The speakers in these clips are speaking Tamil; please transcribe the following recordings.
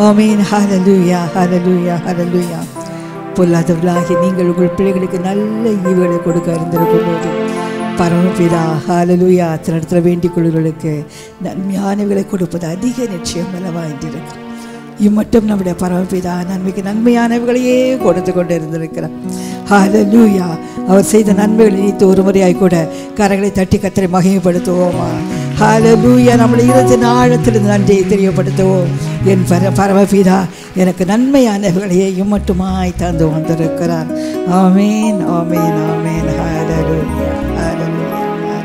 ஆமீன் ஹalleluya ஹalleluya ஹalleluya பொல்லாதவர்களாகி நீங்கள் உங்கள் பிள்ளைகளுக்கு நல்ல ஈவுகளை கொடுக்க அறிந்திருக்கும் போது பரமபிதா ஹalleluya தன்னிடத்தில் வேண்டிக் கொள்வர்களுக்கு நன்மையானவைகளை கொடுப்பது அதிக நிச்சயம் அளவாய்ந்திருக்கிறது இம்மட்டும் நம்முடைய பரமபிதா நன்மைக்கு நன்மையானவைகளையே கொடுத்து கொண்டு இருந்திருக்கிறார் ஹalleluya அவர் செய்த நன்மைகளை நீத்து ஒரு முறையாய் கூட கரங்களை தட்டி கத்தரை மகிமைப்படுத்துவோமா ஹalleluya நம்முடைய இருதய ஆழத்திலிருந்து நன்றியை தெரியப்படுத்துவோம் என் பர பரமபிதா எனக்கு நன்மையானவைகளையே இம்மட்டுமாய் தந்து வந்திருக்கிறார் ஆமேன் ஆமேன் ஆமேன் ஹalleluya ஹalleluya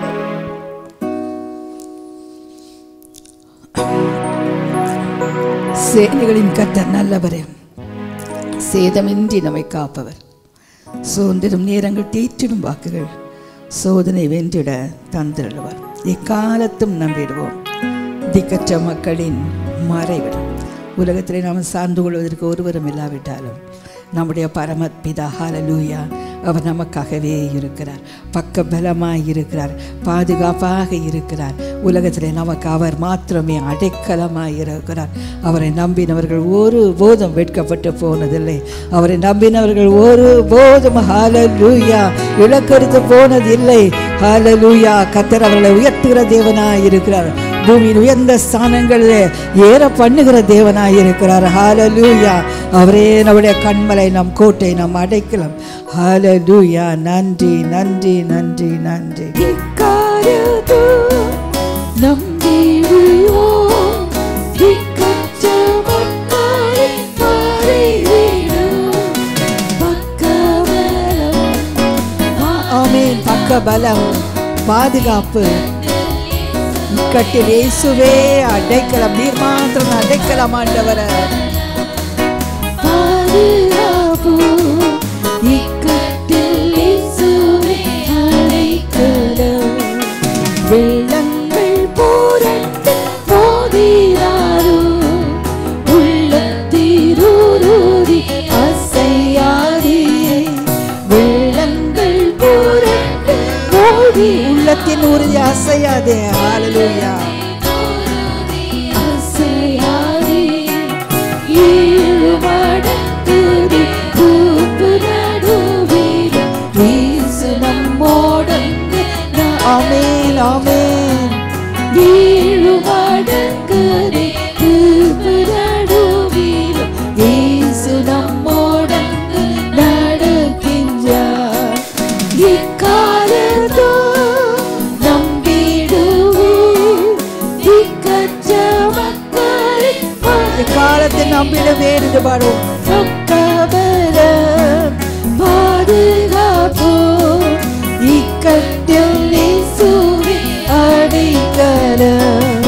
சேனைகளின் கர்த்தர் நல்லவரே சேதமின்றி நம்மை காப்பவர் சுதந்திரம் நேரங்கள் தேற்றிடும் வாக்குகள் சோதனை வென்றிட தந்திருடுவார் எக்காலத்தும் நம்பிடுவோம் திக்கற்ற மக்களின் மறைவிடம் உலகத்திலே நாம் சார்ந்து கொள்வதற்கு ஒருவரும் இல்லாவிட்டாலும் நம்முடைய பரமபிதா ஹalleluya அவர் நமக்காகவே இருக்கிறார் பக்க பலமாய் இருக்கிறார் பாதுகாப்பாக இருக்கிறார் உலகத்திலே நமக்கு அவர் மாத்திரமே அடைக்கலமாய் இருக்கிறார் அவரை நம்பினவர்கள் ஒரு போதும் வெட்கப்பட்டு போனதில்லை அவரை நம்பினவர்கள் ஒரு போதும் ஹalleluya இழக்கறுத்து போனதில்லை ஹalleluya கத்தர் அவர்களை உயர்த்துகிற தேவனாய் இருக்கிறார் பூமியின் உயர்ந்த ஸ்தானங்களிலே ஏற பண்ணுகிற தேவனாய் இருக்கிறார் ஹalleluya அவரே நம்முடைய கண்மலை நம் கோட்டை நம் அடைக்கலம் ஹalleluya நன்றி நன்றி நன்றி நன்றி இக்காரது நம்பிடுவோம் திக்கற்ற மக்களை மறைவிடும் பக்கபலம் ஆமென் பக்க பலம் பாதுகாப்பு இக்கட்டில் இயேசுவே அடைக்கலம் நீர் மாத்திரம் அடைக்கலம் ஆண்டவர பாதுகாப்பு இக்கட்டில் இயேசுவே அடைக்கலம் வெள்ளங்கள் புரண்டு மோதினாரோ உள்ளத்திருருதி அசையாதே வெள்ளங்கள் புரண்டு மோதி உள்ளத்தின் உறுதி அசையாதே ஹalleluya அசையாதே ஈடுபடுத்துதி கூப்பு நடுவில் வீசு நம்மோடங்கு ஆமென் ஆமென் வீழுவடங்குதி கூப்பு நடுவில் வீசு நம்மோடங்கு நடக்கின்றார் இக்காலத்தோ நம்பிடுவோம் திக்கற்ற மக்களை இக்காலத்தில் நம்பிட வேறு பாடுவோம் பக்கபலம் பாதுகாப்போ இக்கட்டில் இயேசுவே அடைக்கலம்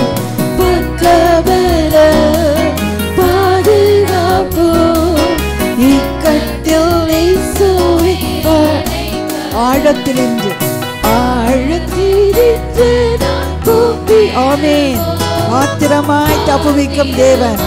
பக்கபலம் பாதுகாப்போ இக்கட்டில் இயேசுவே அடைக்கலம் ஆழத்திலிருந்து ஆழத்திலிருந்து நான் கூப்பி ஆமென் ஆத்திரமாய் தப்புவிக்கும் தேவன்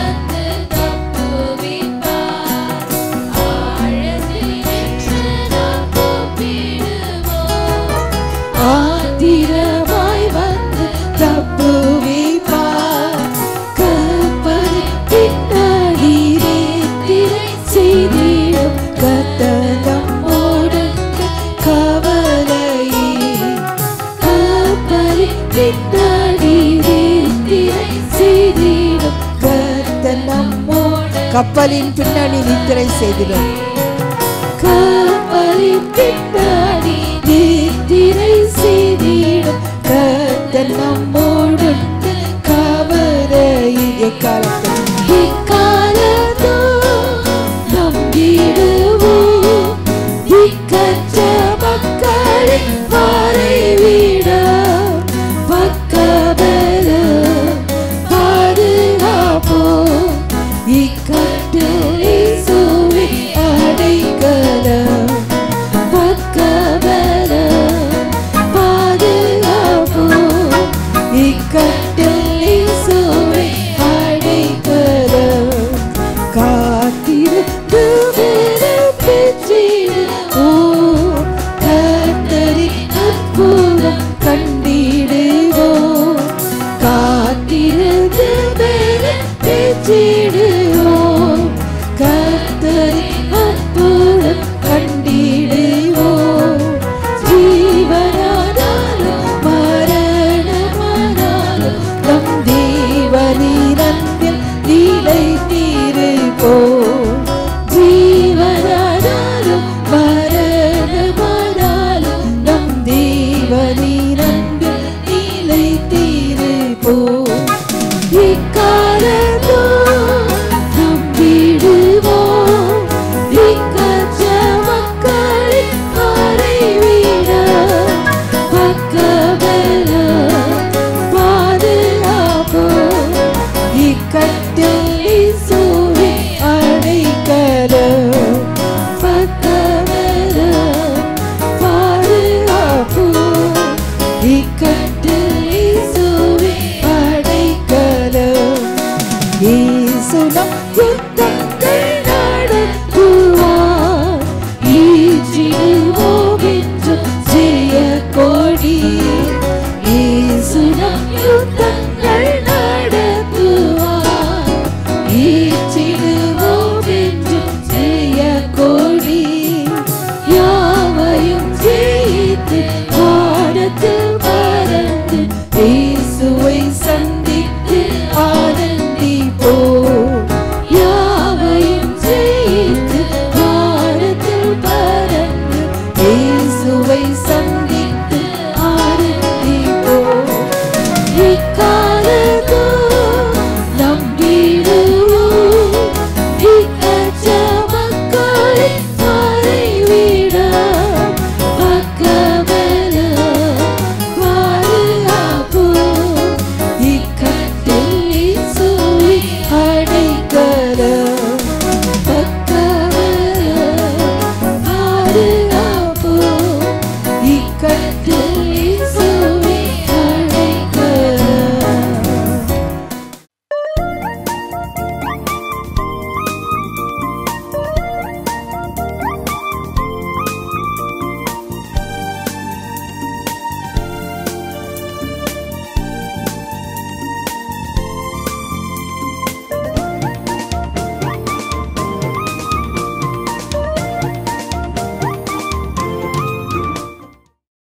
ஆத்திரமாய் வந்து தப்புவிப்பார் கப்பல் பின்னாடி திரை செய்திடும் கத்தனமோடு கவலையே கப்பல் பின்னாடி திரை செய்திடும் கத்தனமோடு கப்பலின் பின்னணி நித்திரை செய்திடும் கப்பலின் பின்னாடி நித்திரை செய்திடும் கர்த்தர் நம்மோடு கவலையில் எக்காலத்தில் இக்காலத்தோ நம்பிடுவோம் இக்கற்ற மக்களை மறைவிட பக்கபல பாதுகாப்போம் இக்கட்டில் இயேசுவே அடைக்கலம் பக்கபல பாதுகாப்போம் இக்கட்டில் இயேசுவே அடைக்கலம் காத்திருந்து பெற்றிடுவோம் இயேசுவை சந்தித்து ஆனந்திப்போம் இக்காலத்தோ நம்பிடுவோம் இக்கற்ற மக்களை மறைவிட பக்கமென பாதுகாப்போம் இக்கட்டில் இயேசுவை அடைக்கலம் பக்கமென பாதுகாப்போம் இக்கட்டில்